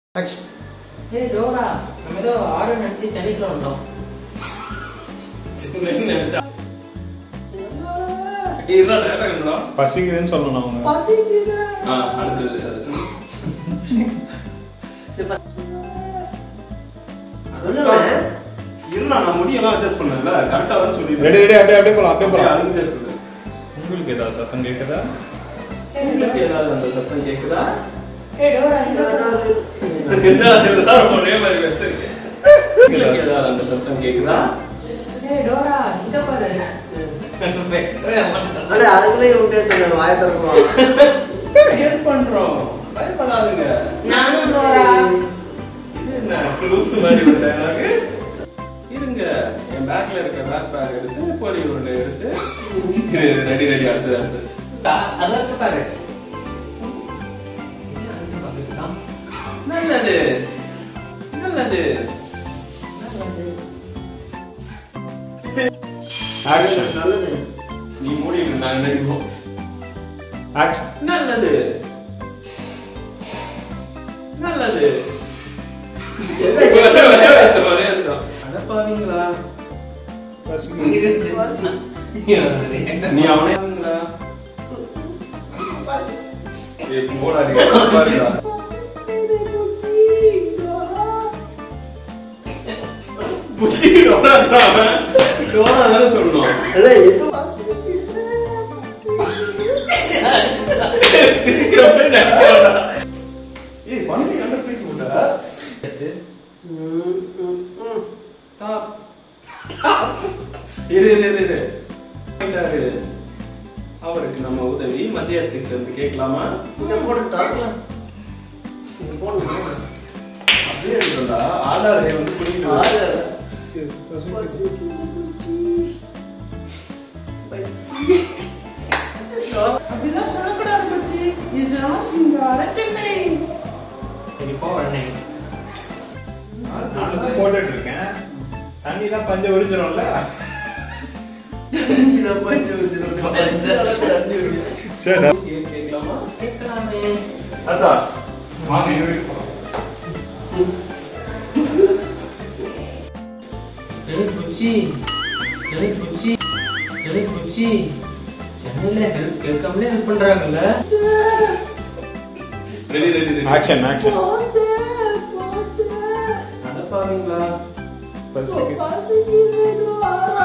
Action ஏய் Dora நம்ம ஏதோ ஆறு நினைச்சு சென்னைக்குள்ள வந்தோம் நினைச்சா இதுதான் டேரக்டா கண்டுடா பசிக்குதுன்னு சொல்லணும் அவங்க ஆ அடுத்தது அது இருந்தா நான் முடியெல்லாம் அட்ஜஸ்ட் பண்ணல கரெக்டா தான் சொல்லி ரெடி ரெடி அப்படியே அப்படியே போலாம் அப்படியே போலாம் அதுக்கு சொல்லு உங்களுக்கு ஏதாவது சத்தம் கேட்குதா உங்களுக்கு ஏதாவது அந்த சத்தம் கேக்குதா ஏய் டோரா எல்லாரும் ஒரே மாதிரி வச்சிருக்கு உங்களுக்கு ஏதாவது அந்த சத்தம் கேக்குதா ஏய் டோரா இத பாரு பேசவே மாட்டேன். அட அதுக்குள்ளே இவன் பேசுறேன் வாய திறக்குவான் ஹெல்ப் பண்றோம் பயப்படாதுங்க நானும் டோரா இது என்ன லூசு மாதிரி ஒரு dialogue? இருங்க என் பேக்ல இருக்க பேக் பேக் எடுத்து பொரி உருண்டை எடுத்து ரெடி ரெடி அடுத்து அடுத்து அதற்கு பாரு என்ன அங்க பார்த்துட்டு இருக்கான்? நல்லது நல்லது ஆக்ஷன் நல்லது நீ மூடிட்டு நாங்க நடிப்போம் ஆக்ஷன் நல்லது நல்லது அடப்பாவீங்களா பசிக்குது இருந்து. நீ அவனே ஏய், போடா நீ. பாருடா. புச்சி டோராடா அவன். டோரா தானே சொல்லணும். இல்ல எது சிரிக்கிற மாதிரி நடிக்க வேண்டாம். ஏய், பண்ணி கண்ட தூக்கி விட்டா. ம், ம், ம். Stop. இரு இரு இரு, இரு போயிட்டாரு. அவருக்கு நம்ம உதவி மத்திய அரசுக்கு இருந்து கேட்கலாமா இதை போட்டுட்டா இது போடணுமா? அப்படியே இருக்கும்டா ஆதார் எண் வந்து புரியுது ஆறு. அப்படிலாம் சொல்லக்கூடாது பச்சி இதுதான் சிங்கார சென்னை சரி போ உடனே நான் தான் போட்டுட்டு இருக்கேன் தண்ணி தான் பஞ்ச உறிஞ்சிடும்ல இதை பஞ்சு வச்சிருக்கோம். தண்ணி குடி. சரி கே- கேட்கலாமா கேட்கலாமே அதான் வாங்க எங்க வீட்டுக்கு போலாம் ஜெனி குச்சி ஜெனி குச்சி ஜெனி குச்சி சென்னையில ஹெல்ப் கேட்காமலே ஹெல்ப் பண்றாங்கல்ல ready ready ready action action போச்சு, போச்சு. நடப்பாவீங்களா பசிக்குது பசிக்குது, வாரா.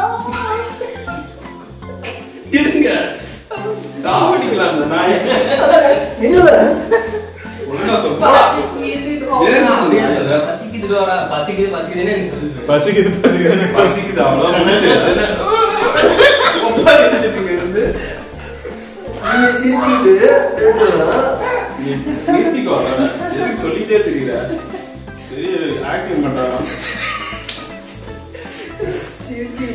இருங்க சாவடிக்கலாம் அந்த நாயை இல்ல. ஒழுங்கா சொல்லு போடா. ஏன் அப்படியே சொல்ற பசிக்குது டோரா பசிக்குது பசிக்குதுன்னு எனக்கு சொல்லுது பசிக்குது பசிக்குதுன்னு பசிக்குது அவ்வளவுதான் முடிஞ்சு. அது என்ன? உட்காரு இருந்துட்டு இருந்து நீங்க சிரிச்சுக்கிட்டு நின்னுடா. நீ நிறுத்திக்கோ அதோட. எதுக்கு சொல்லிட்டே தெரியல சரி ஆக்டிங் பண்றான் சிரிச்சு